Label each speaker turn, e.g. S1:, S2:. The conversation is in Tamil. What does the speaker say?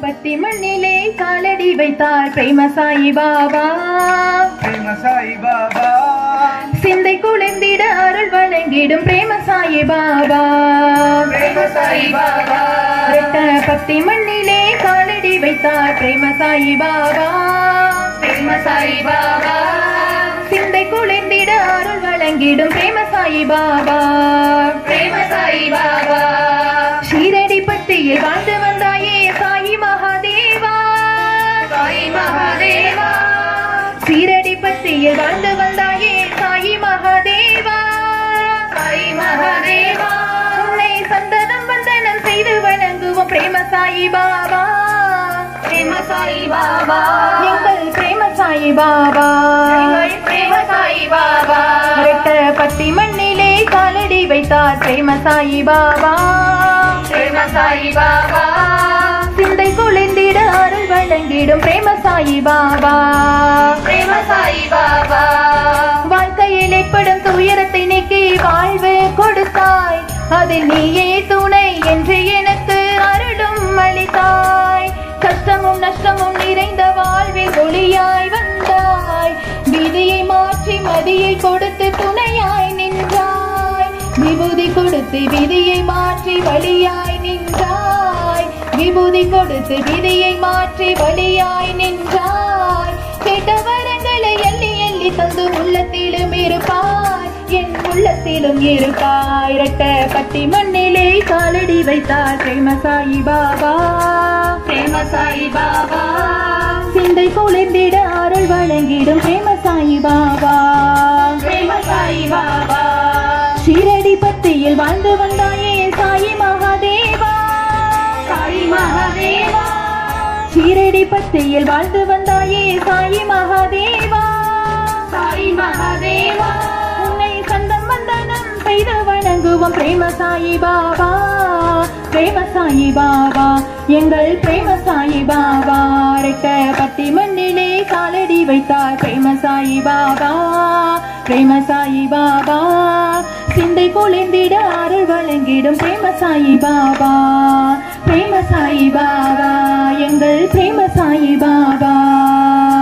S1: பத்தி மண்ணிலே காலடி வைத்தார் பிரேம சாயி பாபா
S2: பிரேம சாய் பாபா
S1: சிந்தை குளிர்ந்திட அருள் வழங்கிடும் பிரேம சாயி பாபா
S2: பிரேம சாய் பாபா
S1: ரெட்ட பத்தி மண்ணிலே காலடி வைத்தார் பிரேம சாயி பாபா
S2: பிரேம சாய் பாபா
S1: சிந்தை குளிர்ந்திட அருள் வழங்கிடும் பிரேம சாயி பாபா
S2: பிரேம சாய் பாபா
S1: ஷீரடி பட்டியில் வாழ்ந்து வந்தாயே சாயி மகாதேவா
S2: சாய் மகாதேவா
S1: சீரடி பட்டியில் வாழ்ந்து வந்தாயே சாயி மகாதேவா
S2: சாய் மகாதேவா
S1: உன்னை சந்ததம் வந்தனம் செய்து வணங்குவோம் பிரேம சாயி பாபா
S2: பிரேம சாய் பாபா
S1: எங்கள் பிரேம சாயி பாபா
S2: எங்கள் பிரேம சாய் பாபா
S1: ரெட்ட பட்டி மண்ணிலே காலடி வைத்தார் பிரேம சாயி பாபா
S2: பிரேம சாய் பாபா
S1: சிந்தை குளிர்ந்திட அருள் வழங்கிடும் பிரேம சாயி பாபா
S2: பிரேம சாய் பாபா
S1: வாழ்க்கையில் ஏற்படும் துயரத்தை நீக்கி வாழ்வு கொடுத்தாய் அதில் நீயே துணை என்று எனக்கு அருளும் அளித்தாய் கஷ்டமும் நஷ்டமும் நிறைந்த வாழ்வில் ஒளியாய் வந்தாய் விதியை மாற்றி மதியை கொடுத்து துணையாய் நின்றாய் விபூதி கொடுத்து விதியை மாற்றி வழியாய் நின்றாய் விபூதி கொடுத்து விதியை மாற்றி வழியாய் நின்றாய் கேட்ட வரங்களை எள்ளி எள்ளி தந்து உள்ளத்திலும் இருப்பாய் என் உள்ளத்திலும் இருப்பாய் இரட்ட பட்டி மண்ணிலே காலடி வைத்தார் பிரேம சாயி பாபா
S2: பிரேம சாய் பாபா
S1: சிந்தை குளிர்ந்திட அருள் வழங்கிடும் பிரேம சாயி பாபா
S2: பிரேம சாய் பாபா
S1: ஷீரடி பத்தியில் வாழ்ந்து வந்தாயே சாயி மகாதேவா
S2: சாய் மகாதேவா
S1: ஷீரடி பத்தியில் வாழ்ந்து வந்தாயே சாயி மகாதேவா
S2: சாய் மகாதேவா
S1: உன்னை சந்தம் வந்தனம் செய்து வணங்குவோம் பிரேம சாயி பாபா பிரேம சாயி பாபா எங்கள் பிரேம சாயி பாபா ரெட்ட பட்டி மண்ணிலே காலடி வைத்தார் பிரேம சாயி பாபா பிரேம சாயி பாபா சிந்தை குளிர்ந்திட அருள் வழங்கிடும் பிரேம சாயி பாபா பிரேம சாயி பாபா எங்கள் பிரேம சாயி பாபா